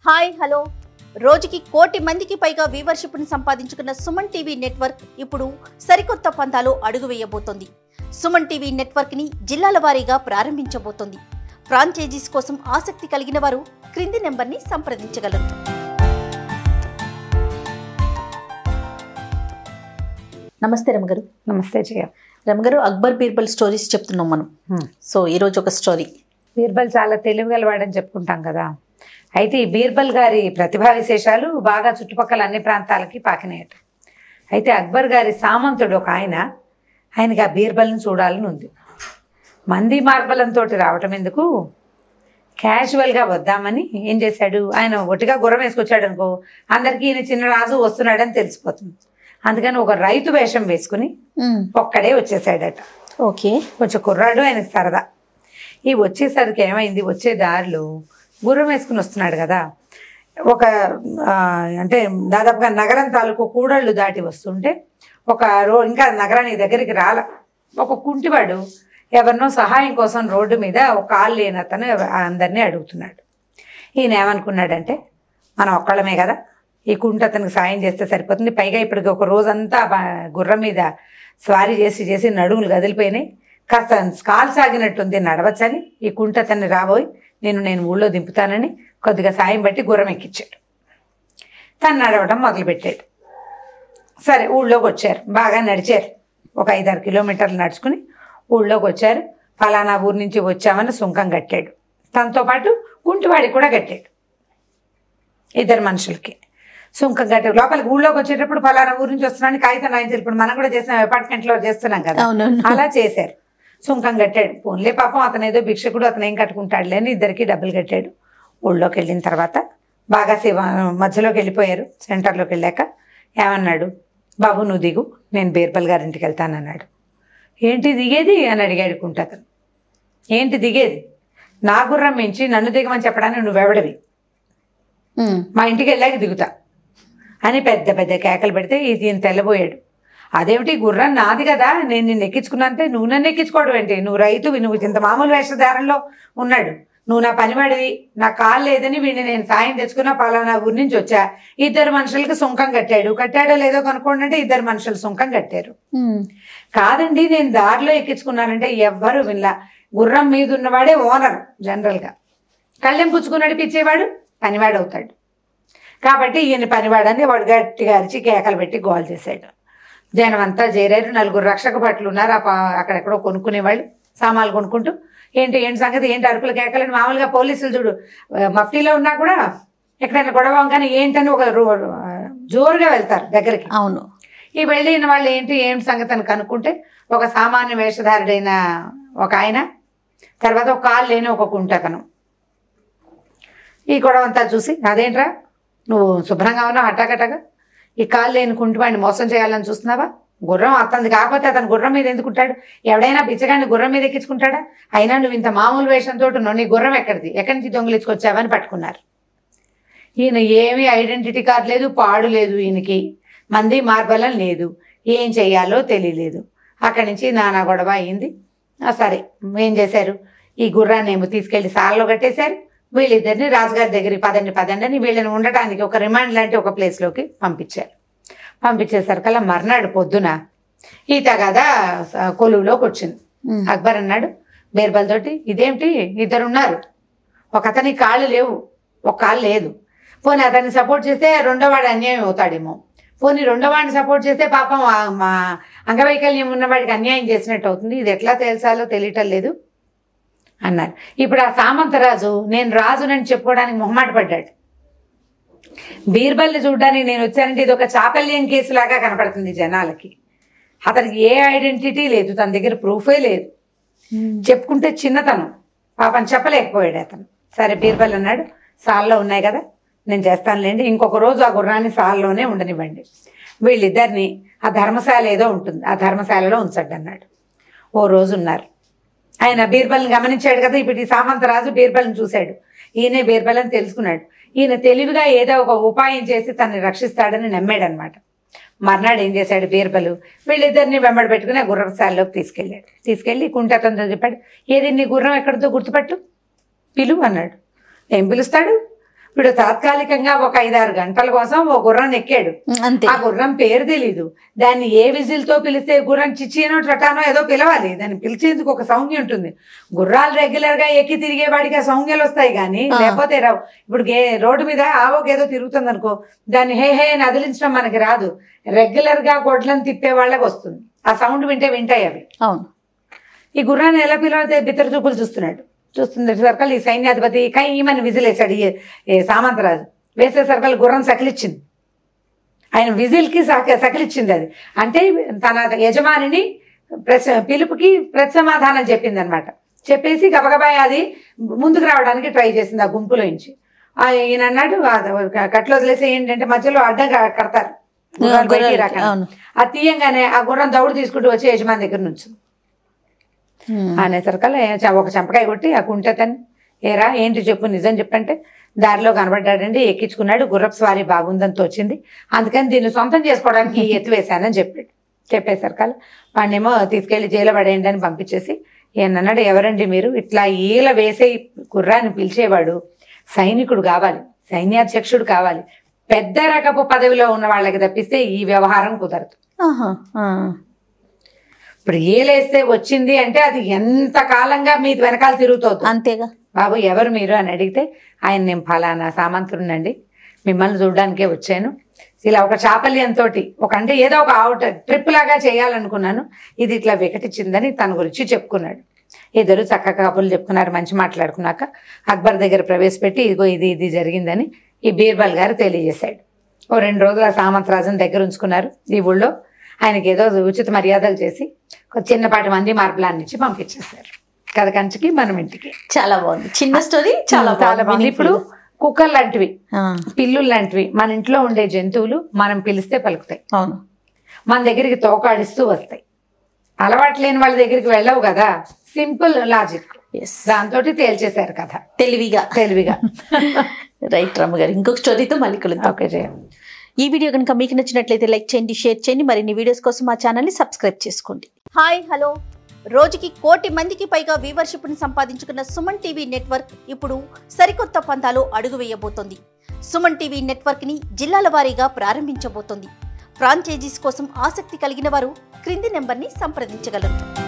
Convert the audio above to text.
Hi hello రోజుకి కోటి మందికి పైగా వ్యూవర్షిప్ను సంపాదించుకున్న సుమన్ టీవీ నెట్వర్క్ ఇప్పుడు సరికొత్త పంతాలో అడుగు వేయబోతోంది సుమన్ టీవీ నెట్వర్క్ని జిల్లాల వారీగా ప్రారంభించబోతోంది ఫ్రాంచైజీస్ కోసం ఆసక్తి కలిగిన వారు క్రింది నెంబర్ని సంప్రదించగలరు నమస్తే రమగారు నమస్తే జయ రమగారు అక్బర్ బీర్బల్ స్టోరీస్ చెప్తున్నాం మనం సో ఈరోజు ఒక స్టోరీ బీర్బల్ చాలా తెలివిగలవాడని చెప్పుకుంటాం కదా అయితే ఈ బీర్బల్ గారి ప్రతిభా విశేషాలు బాగా చుట్టుపక్కల అన్ని ప్రాంతాలకి పాకినాయట అయితే అక్బర్ గారి సామంతుడు ఒక ఆయన ఆయనకి ఆ బీర్బల్ని చూడాలని ఉంది మంది మార్బలంతో రావటం ఎందుకు క్యాజువల్గా వద్దామని ఏం చేశాడు ఆయన ఒట్టిగా గుర్రం వేసుకొచ్చాడు అనుకో అందరికీ ఈయన చిన్న రాజు వస్తున్నాడని తెలిసిపోతుంది అందుకని ఒక రైతు వేషం వేసుకుని ఒక్కడే వచ్చేసాడట ఓకే కొంచెం కుర్రాడు ఆయనకు సరదా ఈ వచ్చేసరికి ఏమైంది వచ్చే దారిలో గుర్రం వేసుకుని వస్తున్నాడు కదా ఒక ఆ, అంటే దాదాపుగా నగరం తాలూకు కూడళ్ళు దాటి వస్తుంటే ఒక రో ఇంకా నగరానికి దగ్గరికి రాల ఒక కుంటివాడు ఎవరినో సహాయం కోసం రోడ్డు మీద ఒక కాళ్ళు లేని అతను ఎవ- అందరినీ అడుగుతున్నాడు ఈయన ఏమనుకున్నాడంటే మనం ఒక్కళ్ళమే కదా ఈ కుంటి అతనికి సాయం చేస్తే సరిపోతుంది పైగా ఇప్పటికి ఒక రోజంతా బా- గుర్రం మీద స్వారీ చేసి చేసి నడుములు కదిలిపోయినాయి కాస్త కాలు సాగినట్టుంది నడవచ్చని ఈ కుంట అతన్ని రాబోయి నేను నేను ఊళ్ళో దింపుతానని కొద్దిగా సాయం బట్టి గుర్రం ఎక్కించాడు తను నడవడం మొదలుపెట్టాడు సరే ఊళ్ళోకి వచ్చారు బాగా నడిచారు ఒక ఐదారు కిలోమీటర్లు నడుచుకుని ఊళ్ళోకి వచ్చారు ఫలానా ఊరు నుంచి వచ్చామని సుంకం కట్టాడు తనతో పాటు కుంటివాడికి కూడా కట్టాడు ఇద్దరు మనుషులకి సుంకం కట్టాడు లోపలికి ఊళ్ళోకి వచ్చేటప్పుడు ఫలానా ఊరు నుంచి వస్తున్నాను కాగితం రాయించారు ఇప్పుడు మనం కూడా చేసిన అపార్ట్మెంట్లో చేస్తున్నాం కదా అవునవును. అలా చేశారు సుంకం కట్టాడు పోన్లే పాపం అతను ఏదో భిక్షకుడు అతను ఏం కట్టుకుంటాడులే అని ఇద్దరికి డబ్బులు కట్టాడు ఊళ్ళోకి వెళ్ళిన తర్వాత బాగా శివ మధ్యలోకి వెళ్ళిపోయారు సెంటర్లోకి వెళ్ళాక ఏమన్నాడు బాబు నువ్వు దిగు నేను బీర్బల్ గారింటికి వెళ్తానన్నాడు ఏంటి దిగేది అని అడిగాడు కుంటతను ఏంటి దిగేది నా గుర్రం మించి నన్ను దిగమని చెప్పడానికి నువ్వెవడివి మా ఇంటికి వెళ్ళాక దిగుతా అని పెద్ద పెద్ద కేకలు పెడితే ఈయన తెల్లబోయాడు అదేమిటి గుర్రం నాది కదా నేను నిన్ను ఎక్కించుకున్నంతే నువ్వు నన్ను ఎక్కించుకోవడం ఏంటి నువ్వు రైతువి నువ్వు ఇంత మామూలు వేషధారంలో ఉన్నాడు నువ్వు నా పనివాడివి నా కాలు లేదని వీడిని నేను సాయం తెచ్చుకున్న పలానా ఊరి నుంచి వచ్చా ఇద్దరు మనుషులకి సుంకం కట్టాడు కట్టాడో లేదో కనుక్కోండి అంటే ఇద్దరు మనుషులు సుంకం కట్టారు కాదండి నేను దారిలో ఎక్కించుకున్నానంటే ఎవ్వరు వినలా గుర్రం మీద ఉన్నవాడే ఓనర్ జనరల్గా కళ్ళెం పుచ్చుకుని నడిపించేవాడు పనివాడు అవుతాడు కాబట్టి ఈయన పనివాడని వాడు గట్టిగా అరిచి కేకలు పెట్టి గోల్ చేశాడు జనం అంతా చేరారు నలుగురు రక్షక భటులు ఉన్నారు ఆ పా- అక్కడెక్కడో కొనుక్కునేవాళ్ళు సామాన్లు కొనుక్కుంటూ ఏంటి ఏంటి సంగతి ఏంటి అరుపులు కేకలని మామూలుగా పోలీసులు చూడు ఆ, మఫ్టీలో ఉన్నా కూడా ఎక్కడైనా గొడవ కానీ ఏంటని ఒక రో- జోరుగా వెళ్తారు దగ్గరికి అవును ఈ వెళ్ళిన వాళ్ళు ఏంటి ఏంటి సంగతి అని కనుక్కుంటే ఒక సామాన్య వేషధారుడైన ఒక ఆయన తర్వాత ఒక కాళ్ళు లేని ఒక కుంటకను ఈ గొడవ అంతా చూసి అదేంట్రా నువ్వు శుభ్రంగా ఉన్నావు హఠాకటగా ఈ కాళ్ళు లేని కుంటివాడిని మోసం చేయాలని చూస్తున్నావా గుర్రం అతనిది కాకపోతే అతను గుర్రం మీద ఎందుకుంటాడు ఎవడైనా బిచ్చగాన్ని గుర్రం మీద ఎక్కించుకుంటాడా అయినా నువ్వు ఇంత మామూలు వేషంతో ఉన్నావు నీ గుర్రం ఎక్కడిది ఎక్కడి నుంచి దొంగిలించుకొచ్చావని పట్టుకున్నారు ఈయన ఏమీ ఐడెంటిటీ కార్డు లేదు పాడు లేదు ఈయనకి మంది మార్బలం లేదు ఏం చెయ్యాలో తెలియలేదు అక్కడి నుంచి నానా గొడవ అయింది ఆ, సరే ఏం చేశారు ఈ గుర్రాన్ని ఏమో తీసుకెళ్లి సాలలో కట్టేశారు వీళ్ళిద్దరిని రాజుగారి దగ్గరికి పదండి పదండి అని వీళ్ళని ఉండటానికి ఒక రిమాండ్ లాంటి ఒక ప్లేస్లోకి పంపించారు పంపించేసరికల్లా మర్నాడు పొద్దున ఈ తగాదా స- కొలువులోకి వచ్చింది అక్బర్ అన్నాడు బీర్బల్ తోటి ఇదేమిటి ఇద్దరు ఉన్నారు ఒక అతనికి కాళ్ళు లేవు ఒక కాళ్ళు లేదు పోనీ అతన్ని సపోర్ట్ చేస్తే రెండో వాడు అన్యాయం అవుతాడేమో పోనీ రెండో వాడిని సపోర్ట్ చేస్తే పాపం ఆ- మా అంగవైకల్యం ఉన్నవాడికి అన్యాయం చేసినట్టు అవుతుంది ఇది ఎట్లా తెలుసాలో తెలియటం లేదు అన్నారు ఇప్పుడు ఆ సామంతరాజు నేను రాజునని చెప్పుకోవడానికి మొహమాట పడ్డాడు బీర్బల్ని చూడడానికి నేను వచ్చానంటే ఇది ఒక చాకల్యం కేసులాగా కనపడుతుంది జనాలకి అతనికి ఏ ఐడెంటిటీ లేదు తన దగ్గర ప్రూఫే లేదు చెప్పుకుంటే చిన్నతనం పాపం చెప్పలేకపోయాడు అతను సరే బీర్బల్ అన్నాడు సాల్లో ఉన్నాయి కదా నేను చేస్తానులేండి ఇంకొక రోజు ఆ గుర్రాన్ని సాల్లోనే ఉండనివ్వండి వీళ్ళిద్దరిని ఆ ధర్మశాల ఏదో ఉంటుంది ఆ ధర్మశాలలో ఉంచండి అన్నాడు ఓ రోజు ఉన్నారు ఆయన బీర్బల్ని గమనించాడు కదా ఇప్పుడు ఈ సామంతరాజు బీర్బల్ని చూశాడు ఈయనే బీర్బల్ అని తెలుసుకున్నాడు ఈయన తెలివిగా ఏదో ఒక ఉపాయం చేసి తనని రక్షిస్తాడని నమ్మాడు అనమాట మర్నాడు ఏం చేశాడు బీర్బలు వీళ్ళిద్దరిని వెంబడి పెట్టుకుని ఆ గుర్రశాలలోకి తీసుకెళ్ళాడు తీసుకెళ్ళి కుంటతంతో చెప్పాడు ఏది నీ గుర్రం ఎక్కడితో గుర్తుపట్టు పిలువు అన్నాడు ఏం పిలుస్తాడు ఇప్పుడు తాత్కాలికంగా ఒక ఐదారు గంటల కోసం ఓ గుర్రం ఎక్కాడు అంతే ఆ గుర్రం పేరు తెలీదు దాన్ని ఏ విజిల్ తో పిలిస్తే గుర్రం చిచ్చినో ట్రటానో ఏదో పిలవాలి దాన్ని పిలిచేందుకు ఒక సౌంజ్ఞ ఉంటుంది గుర్రాలు రెగ్యులర్ గా ఎక్కి తిరిగే వాడికి ఆ సౌంజ్ఞలు వస్తాయి కానీ ఆ. లేకపోతే రావు ఇప్పుడు గే రోడ్డు మీద ఆవో ఏదో తిరుగుతుంది అనుకో దాన్ని హే హే అని అదిలించడం మనకి రాదు రెగ్యులర్ గా గొడ్లను తిప్పే వాళ్ళకి వస్తుంది ఆ సౌండ్ వింటే వింటాయి అవి అవును ఈ గుర్రాన్ని ఎలా పిలవతే బిత్తర చూపులు చూస్తున్నాడు చూస్తుంది సర్కల్ ఈ సైన్యాధిపతి కై ఈమని విజిలేశాడు ఈ ఈ సామంతరాజు వేసే సర్కల్ గుర్రం సకిలిచ్చింది ఆయన విజిల్కి సక సకిలిచ్చింది అది అంటే తన యజమానిని ప్రస పిలుపుకి ప్రతిసమాధానం చెప్పింది అనమాట చెప్పేసి గబగబా అది ముందుకు రావడానికి ట్రై చేసింది ఆ గుంపులోంచి ఆ ఈయన అన్నాడు "ఆ కట్లు వదిలేసి ఏంటంటే మధ్యలో అడ్డం క- కడతారు గుర్రాలు బయటికి రాకుండా. అవును అది తీయంగానే ఆ గుర్రం దౌడు తీసుకుంటూ వచ్చి యజమాని దగ్గర నుంచి ఉమ్. అనేసరికల్లా ఏ- చ- ఒక చెంపకాయ కొట్టి ఆ కుంటతని ఏరా ఏంటి చెప్పు నిజం చెప్పంటే దారిలో కనబడ్డాడండి ఎక్కించుకున్నాడు గుర్రపు స్వారీ బాగుందని తోచింది అందుకని దీన్ని సొంతం చేసుకోవడానికి ఈ ఎత్తు వేశానని చెప్పాడు చెప్పేసరికల్లా వాడినేమో తీసుకెళ్లి జైలు పడేయండి అని పంపించేసి ఈయన అన్నాడు ఎవరండి మీరు ఇట్లా ఈల వేసే గుర్రాన్ని పిలిచేవాడు సైనికుడు కావాలి సైన్యాధ్యక్షుడు కావాలి పెద్ద రకపు పదవిలో ఉన్న వాళ్ళకి తప్పిస్తే ఈ వ్యవహారం కుదరదు ఆహా, ఆ. ఇప్పుడు ఏలేస్తే వచ్చింది అంటే అది ఎంత కాలంగా మీ వెనకాల తిరుగుతుంది అంతేగా బాబు ఎవరు మీరు అని అడిగితే ఆయన నేను ఫలానా సామంతుడినండి మిమ్మల్ని చూడడానికే వచ్చాను ఇలా ఒక చాపల్యంతో ఒక అంటే ఏదో ఒక అవుట్ ట్రిప్ లాగా చేయాలనుకున్నాను ఇది ఇట్లా వికటించిందని తన గురించి చెప్పుకున్నాడు ఇద్దరు చక్కగా కబుర్లు చెప్పుకున్నారు మంచి మాట్లాడుకున్నాక అక్బర్ దగ్గర ప్రవేశపెట్టి ఇదిగో ఇది ఇది జరిగిందని ఈ బీర్బల్ గారు తెలియజేశాడు ఓ రెండు రోజులు ఆ సామంతరాజుని దగ్గర ఉంచుకున్నారు ఈ ఊళ్ళో ఆయనకి ఏదో ఉచిత మర్యాదలు చేసి ఒక చిన్నపాటి మంది మార్పులాన్ని ఇచ్చి పంపించేశారు కథ కంచికి మనం ఇంటికి చాలా బాగుంది చిన్న స్టోరీ చాలా చాలా బాగుంది ఇప్పుడు కుక్కర్ లాంటివి ఆ, పిల్లులు లాంటివి మన ఇంట్లో ఉండే జంతువులు మనం పిలిస్తే పలుకుతాయి అవును మన దగ్గరికి తోకాడిస్తూ వస్తాయి అలవాటు లేని వాళ్ళ దగ్గరికి వెళ్ళవు కదా సింపుల్ లాజిక్ ఎస్ దాంతో తేల్చేశారు కథ తెలివిగా తెలివిగా రైట్ రమ్మ గారు ఇంకొక స్టోరీతో మళ్ళీ కలుద్దాం ఓకే జయ ఈ వీడియో కనుక మీకు నచ్చినట్లయితే లైక్ చేయండి షేర్ చేయండి మరిన్ని వీడియోస్ కోసం మా ఛానల్ని సబ్స్క్రైబ్ చేసుకోండి హాయ్ హలో రోజుకి కోటి మందికి పైగా వ్యూవర్షిప్ని సంపాదించుకున్న సుమన్ టీవీ నెట్వర్క్ ఇప్పుడు సరికొత్త పంతాలో అడుగు వేయబోతోంది సుమన్ టీవీ నెట్వర్క్ని జిల్లాల వారీగా ప్రారంభించబోతోంది ఫ్రాంచైజీస్ కోసం ఆసక్తి కలిగిన వారు క్రింది నెంబర్ని సంప్రదించగలరు